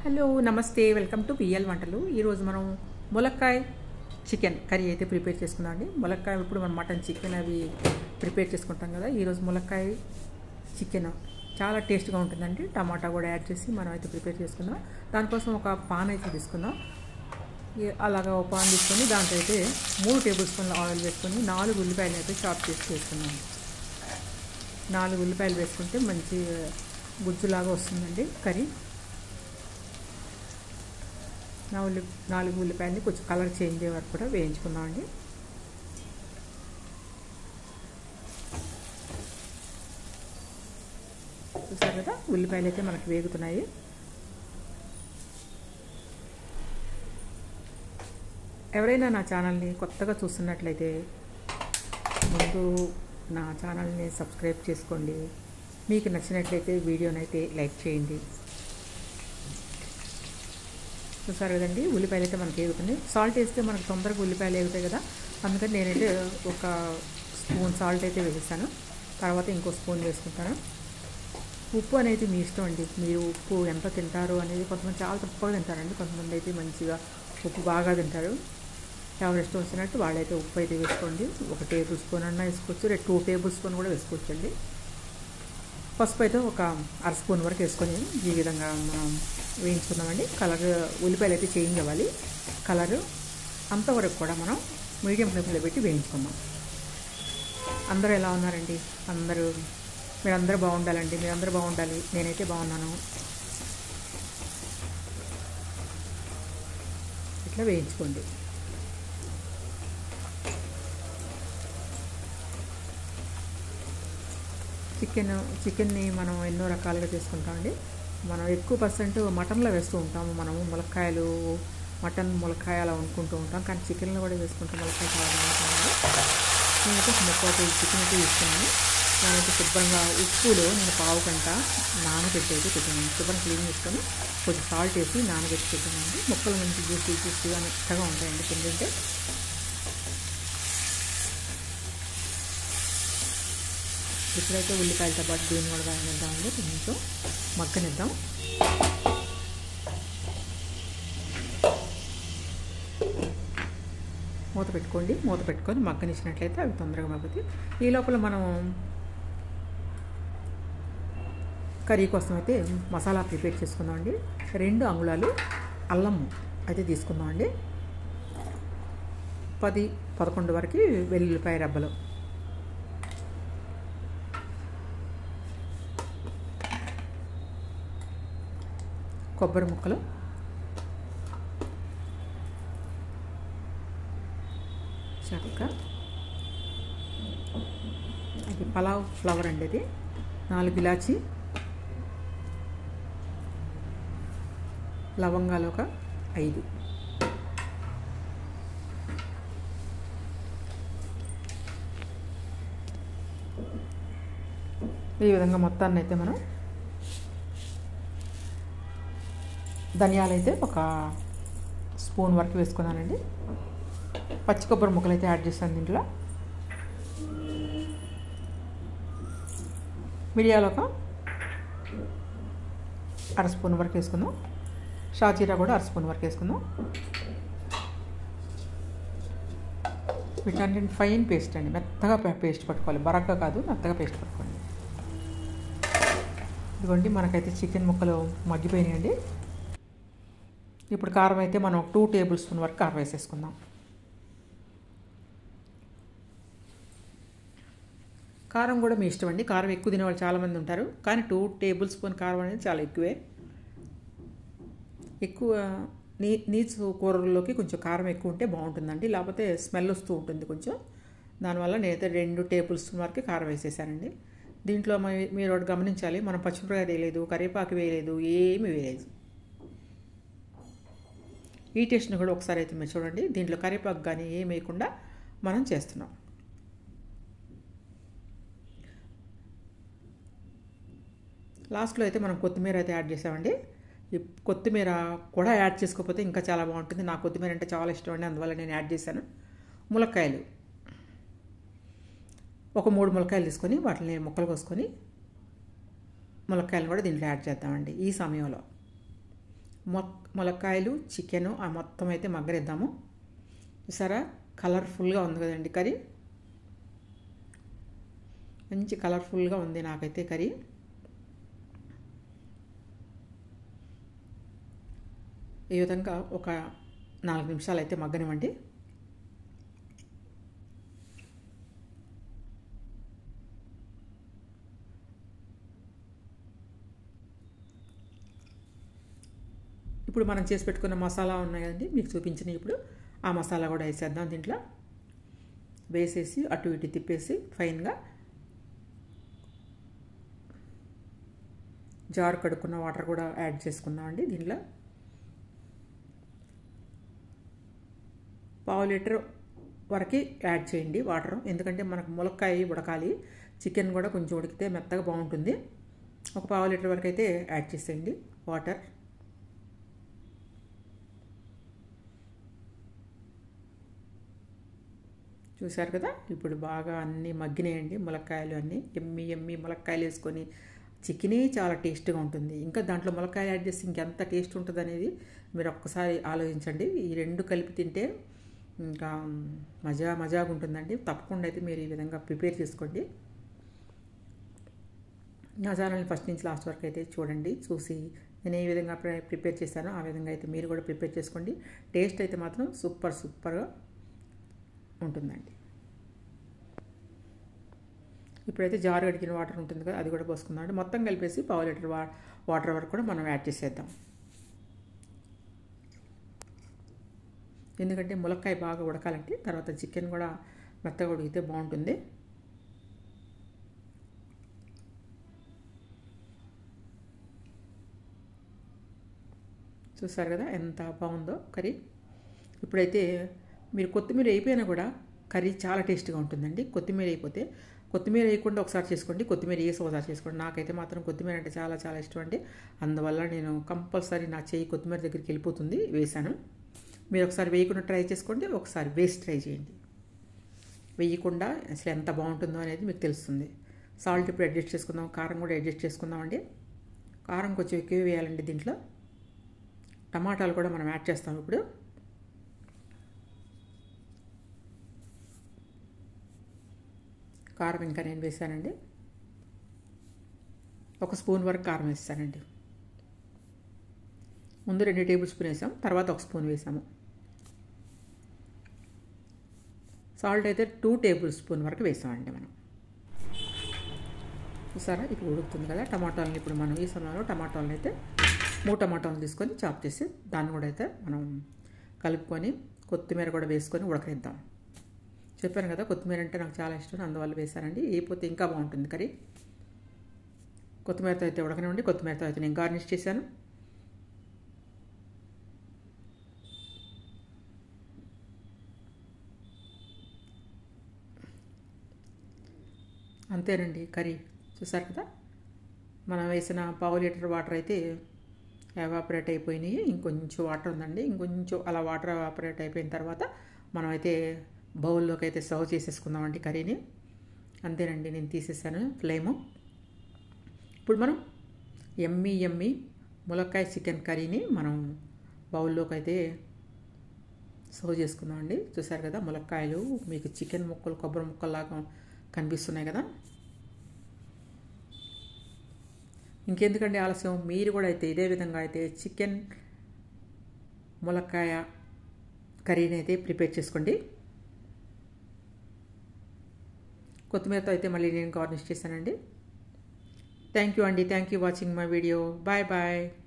hello నమస్తే welcome to PL వంటలు ఈరోజు మనం ములక్కాయ చికెన్ కర్రీ అయితే ప్రిపేర్ చేసుకుందాం అండి ములక్కాయ ఇప్పుడు మనం మటన్ చికెన్ అవి ప్రిపేర్ చేసుకుంటాం కదా ఈరోజు ములక్కాయ చికెన్ చాలా టేస్ట్గా ఉంటుందండి టమాటా కూడా యాడ్ చేసి మనం అయితే ప్రిపేర్ చేసుకుందాం దానికోసం ఒక పాన్ అయితే తీసుకుందాం ఈ- అలాగా ఒక పాన్ తీసుకొని దాంట్లో అయితే మూడు టేబుల్ స్పూన్ల ఆయిల్ వేసుకొని నాలుగు ఉల్లిపాయలు అయితే చాప్ చేసి వేసుకున్నాం నాలుగు ఉల్లిపాయలు వేసుకుంటే మంచి గుజ్జులాగా వస్తుందండి కర్రీ నా ఉల్లి నాలుగు ఉల్లిపాయలని కొంచెం కలర్ చేంజ్ అయ్యే వరకు కూడా వేయించుకుందామండి చూసారు కదా ఉల్లిపాయలు అయితే మనకి వేగుతున్నాయి ఎవరైనా నా ఛానల్ని కొత్తగా చూస్తున్నట్లయితే ముందు నా ఛానల్ని సబ్స్క్రైబ్ చేసుకోండి మీకు నచ్చినట్లయితే వీడియోనైతే లైక్ చేయండి చూసారు కదండి ఉల్లిపాయలు అయితే మనకి వేగుతున్నాయి సాల్ట్ వేస్తే మనకు తొందరగా ఉల్లిపాయలు వేగుతాయి కదా అందుకని నేనైతే ఒక స్పూన్ సాల్ట్ అయితే వేస్తాను తర్వాత ఇంకో స్పూన్ వేసుకుంటాను ఉప్పు అనేది మీ ఇష్టం అండి మీరు ఉప్పు ఎంత తింటారు అనేది కొంతమంది చాలా తక్కువగా తింటారండి కొంతమంది అయితే మంచిగా ఉప్పు బాగా తింటారు ఎవరి ఇష్టం వచ్చినట్టు వాళ్ళైతే ఉప్పు అయితే వేసుకోండి ఒక టేబుల్ స్పూన్ అన్నా వేసుకోవచ్చు లేదా టూ టేబుల్ స్పూన్ కూడా వేసుకోవచ్చు అండి పసుపు అయితే ఒక అర స్పూన్ వరకు వేసుకొని ఈ విధంగా మనం వేయించుకుందామండి కలర్ ఉల్లిపాయలు అయితే చేంజ్ అవ్వాలి కలరు అంతవరకు కూడా మనం మీడియం ఫ్లేమ్లో పెట్టి వేయించుకుందాం అందరూ ఎలా ఉన్నారండి అందరూ మీరందరూ బాగుండాలండి మీరందరూ బాగుండాలి నేనైతే బాగున్నాను ఇట్లా వేయించుకోండి చికెన్ చికెన్ని మనం ఎన్నో రకాలుగా చేసుకుంటామండి మనం ఎక్కువ పర్సెంట్ మటన్లో వేస్తూ ఉంటాము మనము ములక్కాయలు మటన్ ములక్కాయ అలా వండుకుంటూ ఉంటాం కానీ చికెన్లో కూడా వేసుకుంటాం ములక్కాయ చాలా బాగుంటుంది నేనైతే ముప్పై కేజీ చికెన్ అయితే తీసుకున్నాను నేనైతే శుభ్రంగా ఉప్పులో నేను పావు గంట నానబెట్టి అయితే పెట్టాను శుభ్రం క్లీన్ చేసుకొని కొంచెం సాల్ట్ వేసి నానబెట్టి పెట్టానండి ముక్కలు మంచి జ్యూసీ జ్యూసీగా మెత్తగా ఉంటాయండి తింటుంటే ఇప్పుడైతే ఉల్లిపాయలతో పాటు దీన్ని కూడా వేయనిద్దామండి కొంచెం మగ్గనిద్దాం మూత పెట్టుకోండి మూత పెట్టుకొని మగ్గనిచ్చినట్లయితే అవి తొందరగా మగ్గుతాయి ఈ లోపల మనం కర్రీ కోసం అయితే మసాలా ప్రిపేర్ చేసుకుందామండి రెండు అంగుళాలు అల్లం అయితే తీసుకుందామండి పది పదకొండు వరకు వెల్లుల్లిపాయ రబ్బలు కొబ్బరి ముక్కలు చెక్క అది పలావ్ ఫ్లవర్ అండి ఇది నాలుగు ఇలాచి లవంగాలు ఒక ఐదు ఈ విధంగా మొత్తాన్ని అయితే మనం ధనియాలు అయితే ఒక స్పూన్ వరకు వేసుకున్నానండి పచ్చి కొబ్బరి ముక్కలు అయితే యాడ్ చేస్తాను దీంట్లో మిరియాలు ఒక అర స్పూన్ వరకు వేసుకుందాం షాజీరా కూడా అర స్పూన్ వరకు వేసుకుందాం వీటన్నింటి ఫైన్ పేస్ట్ అండి మెత్తగా పేస్ట్ పట్టుకోవాలి బరగ్గా కాదు మెత్తగా పేస్ట్ పట్టుకోండి ఇదిగోండి మనకైతే చికెన్ ముక్కలు మగ్గిపోయినాయండి ఇప్పుడు కారం అయితే మనం టూ టేబుల్ స్పూన్ వరకు కారం వేసేసుకుందాం కారం కూడా మీ ఇష్టం అండి కారం ఎక్కువ తినేవాళ్ళు చాలామంది ఉంటారు కానీ టూ టేబుల్ స్పూన్ కారం అనేది చాలా ఎక్కువే ఎక్కువ నీ నీచు కూరల్లోకి కొంచెం కారం ఎక్కువ ఉంటే బాగుంటుందండి లేకపోతే స్మెల్ వస్తూ ఉంటుంది కొంచెం దానివల్ల నేనైతే రెండు టేబుల్ స్పూన్ వరకు కారం వేసేసానండి దీంట్లో మ- మీరు ఒకటి గమనించాలి మనం పచ్చిమిరపకాయ వేయలేదు కరివేపాకు వేయలేదు ఏమీ వేయలేదు ఈ టేస్ట్ని కూడా ఒకసారి అయితే మీరు చూడండి దీంట్లో కరివేపాకు కానీ ఏం వేయకుండా మనం చేస్తున్నాం లాస్ట్లో అయితే మనం కొత్తిమీర అయితే యాడ్ చేసామండి ఈ కొత్తిమీర కూడా యాడ్ చేసుకోకపోతే ఇంకా చాలా బాగుంటుంది నాకు కొత్తిమీర అంటే చాలా ఇష్టం అండి అందువల్ల నేను యాడ్ చేశాను ములక్కాయలు ఒక మూడు ములక్కాయలు తీసుకొని వాటిని ముక్కలు కోసుకొని ములక్కాయలు కూడా దీంట్లో యాడ్ చేద్దామండి ఈ సమయంలో మొ ములక్కాయలు చికెను ఆ మొత్తం అయితే మగ్గనిద్దాము చూసారా కలర్ఫుల్గా ఉంది కదండి కర్రీ మంచి కలర్ఫుల్గా ఉంది నాకైతే కర్రీ ఈ విధంగా ఒక నాలుగు నిమిషాలు అయితే మగ్గనివ్వండి ఇప్పుడు మనం చేసి పెట్టుకున్న మసాలా ఉన్నాయి కదండి మీకు చూపించిన ఇప్పుడు ఆ మసాలా కూడా వేసేద్దాం దీంట్లో వేసేసి అటు ఇటు తిప్పేసి ఫైన్గా జార్ కడుక్కున్న వాటర్ కూడా యాడ్ చేసుకుందామండి దీంట్లో పావు లీటర్ వరకు యాడ్ చేయండి వాటర్ ఎందుకంటే మనకు ములక్కాయ ఉడకాలి చికెన్ కూడా కొంచెం ఉడికితే మెత్తగా బాగుంటుంది ఒక పావు లీటర్ వరకు అయితే యాడ్ చేసేయండి వాటర్ చూశారు కదా ఇప్పుడు బాగా అన్నీ మగ్గినాయండి ములక్కాయలు అన్నీ ఎమ్మి ఎమ్మి ములక్కాయలు వేసుకొని చికెనే చాలా టేస్ట్గా ఉంటుంది ఇంకా దాంట్లో ములక్కాయలు యాడ్ చేసి ఇంకెంత టేస్ట్ ఉంటుంది అనేది మీరు ఒక్కసారి ఆలోచించండి ఈ రెండు కలిపి తింటే ఇంకా మజా మజాగా ఉంటుందండి తప్పకుండా అయితే మీరు ఈ విధంగా ప్రిపేర్ చేసుకోండి నా ఛానల్ని ఫస్ట్ నుంచి లాస్ట్ వరకు అయితే చూడండి చూసి నేను ఏ విధంగా ప్రిపేర్ చేశానో ఆ విధంగా అయితే మీరు కూడా ప్రిపేర్ చేసుకోండి టేస్ట్ అయితే మాత్రం సూపర్ సూపర్గా ఉంటుందండి ఇప్పుడైతే జారు గడికిన వాటర్ ఉంటుంది కదా అది కూడా పోసుకుందాం అంటే మొత్తం కలిపేసి పావు లీటర్ వా వాటర్ వరకు కూడా మనం యాడ్ చేసేద్దాం ఎందుకంటే ములక్కాయ బాగా ఉడకాలంటే తర్వాత చికెన్ కూడా మెత్తగా ఉడికితే బాగుంటుంది చూసారు కదా ఎంత బాగుందో కర్రీ ఇప్పుడైతే మీరు కొత్తిమీర అయిపోయినా కూడా కర్రీ చాలా టేస్ట్గా ఉంటుందండి కొత్తిమీర అయిపోతే కొత్తిమీర వేయకుండా ఒకసారి చేసుకోండి కొత్తిమీర వేసి ఒకసారి చేసుకోండి నాకైతే మాత్రం కొత్తిమీర అంటే చాలా చాలా ఇష్టం అండి అందువల్ల నేను కంపల్సరీ నా చేయి కొత్తిమీర దగ్గరికి వెళ్ళిపోతుంది వేశాను మీరు ఒకసారి వేయకుండా ట్రై చేసుకోండి ఒకసారి వేసి ట్రై చేయండి వేయకుండా అసలు ఎంత బాగుంటుందో అనేది మీకు తెలుస్తుంది సాల్ట్ ఇప్పుడు అడ్జస్ట్ చేసుకుందాం కారం కూడా అడ్జస్ట్ చేసుకుందామండి కారం కొంచెం ఎక్కువ వేయాలండి దీంట్లో టమాటాలు కూడా మనం యాడ్ చేస్తాం ఇప్పుడు కారం ఇంకా నేను వేసానండి ఒక స్పూన్ వరకు కారం వేస్తానండి ముందు రెండు టేబుల్ స్పూన్ వేసాం తర్వాత ఒక స్పూన్ వేసాము సాల్ట్ అయితే టూ టేబుల్ స్పూన్ వరకు వేసామండి మనం చూసారా ఇప్పుడు ఉడుకుతుంది కదా టమాటాలను ఇప్పుడు మనం ఈ సమయంలో టమాటాలను అయితే మూడు టమాటాలు తీసుకొని చాప్ చేసి దాన్ని కూడా అయితే మనం కలుపుకొని కొత్తిమీర కూడా వేసుకొని ఉడకనిద్దాం చెప్పాను కదా కొత్తిమీర అంటే నాకు చాలా ఇష్టం అందువల్ల వేసానండి వేయపోతే ఇంకా బాగుంటుంది కర్రీ కొత్తిమీరతో అయితే ఉడకనివ్వండి కొత్తిమీరతో అయితే నేను గార్నిష్ చేశాను అంతేనండి కర్రీ చూసారు కదా మనం వేసిన పావు లీటర్ వాటర్ అయితే ఎవాపరేట్ అయిపోయినాయి ఇంకొంచెం వాటర్ ఉందండి ఇంకొంచెం అలా వాటర్ ఎవాపరేట్ అయిపోయిన తర్వాత మనమైతే బౌల్లోకి అయితే సర్వ్ చేసేసుకుందామండి కర్రీని అంతేనండి నేను తీసేసాను ఫ్లేము ఇప్పుడు మనం ఎమ్మి ఎమ్మి ములక్కాయ చికెన్ కర్రీని మనం బౌల్లోకి అయితే సర్వ్ చేసుకుందామండి చూసారు కదా ములక్కాయలు మీకు చికెన్ ముక్కలు కొబ్బరి ముక్కల్లాగా కనిపిస్తున్నాయి కదా ఇంకెందుకండి ఆలస్యం మీరు కూడా అయితే ఇదే విధంగా అయితే చికెన్ ములక్కాయ కర్రీని అయితే ప్రిపేర్ చేసుకోండి కొత్తిమీరతో అయితే మళ్ళీ నేను గార్నిష్ చేశానండి థ్యాంక్ యూ అండి thank you watching my video bye bye